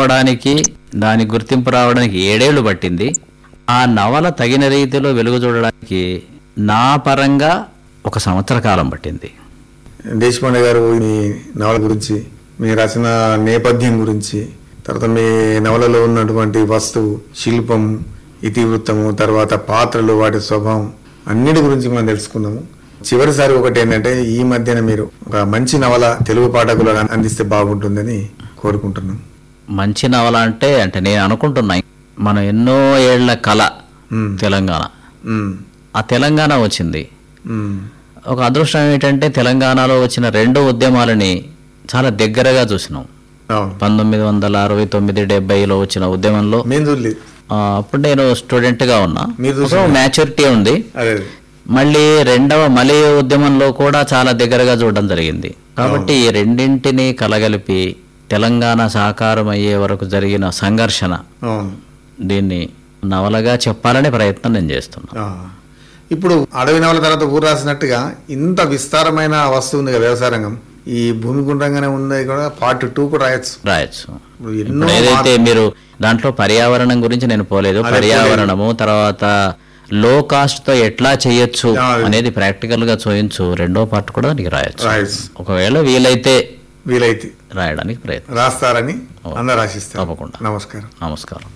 రావడానికి దాని గుర్తింపు రావడానికి ఏడేళ్లు పట్టింది ఆ నవల తగిన రీతిలో వెలుగు చూడడానికి నా పరంగా ఒక సంవత్సర కాలం పట్టింది దేశపాండే గారు మీ నవల గురించి మీ రచన నేపథ్యం గురించి తర్వాత మీ నవలలో ఉన్నటువంటి వస్తువు శిల్పం ఇతివృత్తము తర్వాత పాత్రలు వాటి స్వభావం అన్నిటి గురించి మనం తెలుసుకుందాము చివరిసారి ఒకటి ఏంటంటే ఈ మధ్యన మీరు ఒక మంచి నవల తెలుగు పాఠకులకు అందిస్తే బాగుంటుందని కోరుకుంటున్నాం మంచి నవల అంటే అంటే నేను అనుకుంటున్నా మనం ఎన్నో ఏళ్ల కళ మ్మ్. తెలంగాణ మ్మ్. ఆ తెలంగాణ వచ్చింది మ్మ్. ఒక అదృష్టం ఏంటంటే తెలంగాణలో వచ్చిన రెండు ఉద్యమాలని చాలా దగ్గరగా చూసినాం అవును పంతొమ్మిది వందల అరవై తొమ్మిది డెబ్బైలో వచ్చిన ఉద్యమంలో మేము చూడలేదు ఆ, అప్పుడు నేను స్టూడెంట్ గా ఉన్నా మీరు ఒక చూసిన- మ్యాచ్యూరిటీ ఉంది అదే మళ్ళీ రెండవ మలయ ఉద్యమంలో కూడా చాలా దగ్గరగా చూడడం జరిగింది కాబట్టి ఈ రెండింటిని కలగలిపి తెలంగాణ సాకారం అయ్యే వరకు జరిగిన సంఘర్షణ అవును దీన్ని నవలగా చెప్పాలనే ప్రయత్నం నేను చేస్తున్నా ఆ. ఇప్పుడు అడవి నవల తర్వాత ఊరు రాసినట్టుగా ఇంత విస్తారమైన వస్తువు ఉంది కదా వ్యవసాయ రంగం ఈ భూమి గుండ్రంగానే ఉంది కూడా పార్ట్ టూ కూడా రాయొచ్చు రాయొచ్చు ఇప్పుడు ఎన్నో ఇప్పుడు ఏదైతే మీరు దాంట్లో పర్యావరణం గురించి నేను పోలేదు అదే పర్యావరణము తర్వాత లో కాస్ట్ తో ఎట్లా చేయొచ్చు ఆ, అది. అనేది ప్రాక్టికల్ గా చూయించు రెండో పార్ట్ కూడా నీకు రాయొచ్చు రాయొచ్చు ఒకవేళ వీలైతే వీలైతే రాయడానికి ప్రయత్నం రాస్తారని అందరు ఆశిస్తారు తప్పకుండా. నమస్కారం నమస్కారం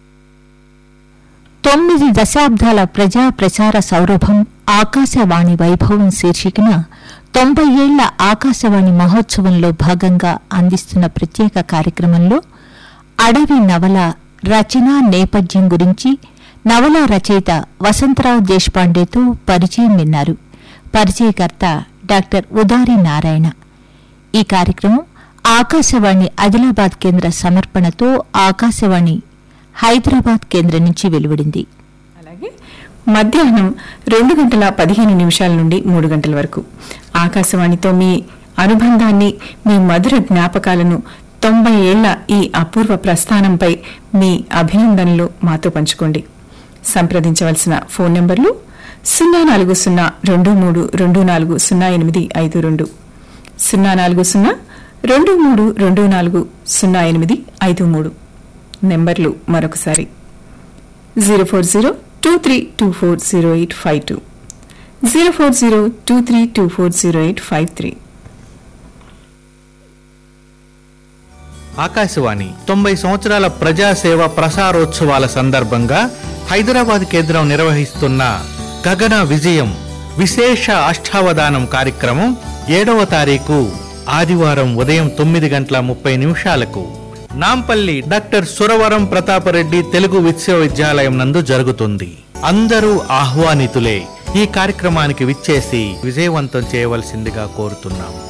తొమ్మిది దశాబ్దాల ప్రజా ప్రసార సౌరభం ఆకాశవాణి వైభవం శీర్షికన తొంభై ఏళ్ల ఆకాశవాణి మహోత్సవంలో భాగంగా అందిస్తున్న ప్రత్యేక కార్యక్రమంలో అడవి నవల రచన నేపథ్యం గురించి నవల రచయిత వసంతరావు దేశపాండేతో పరిచయం విన్నారు పరిచయకర్త డాక్టర్ ఉదారి నారాయణ ఈ కార్యక్రమం ఆకాశవాణి ఆదిలాబాద్ కేంద్ర సమర్పణతో ఆకాశవాణి హైదరాబాద్ కేంద్రం నుంచి వెలువడింది అలాగే మధ్యాహ్నం రెండు గంటల పదిహేను నిమిషాల నుండి మూడు గంటల వరకు ఆకాశవాణితో మీ అనుబంధాన్ని మీ మధుర జ్ఞాపకాలను తొంభై ఏళ్ల ఈ అపూర్వ ప్రస్థానంపై మీ అభినందనలు మాతో పంచుకోండి సంప్రదించవలసిన ఫోన్ నంబర్లు సున్నా నాలుగు సున్నా రెండు మూడు రెండు నాలుగు సున్నా ఎనిమిది ఐదు రెండు సున్నా నాలుగు సున్నా రెండు మూడు రెండు నాలుగు సున్నా ఎనిమిది ఐదు మూడు నెంబర్లు మరొకసారి zero four zero two three two four zero eight five two zero four zero two three two four zero eight five three Akashvani తొంభై సంవత్సరాల ప్రజాసేవ ప్రసారోత్సవాల సందర్భంగా హైదరాబాద్ కేంద్రం నిర్వహిస్తున్న గగన విజయం విశేష అష్టావధానం కార్యక్రమం ఏడవ తారీఖు ఆదివారం ఉదయం తొమ్మిది గంటల ముప్పై నిమిషాలకు నాంపల్లి డాక్టర్ సురవరం ప్రతాపరెడ్డి తెలుగు విశ్వవిద్యాలయం నందు జరుగుతుంది అందరూ ఆహ్వానితులే ఈ కార్యక్రమానికి విచ్చేసి విజయవంతం చేయవలసిందిగా కోరుతున్నాం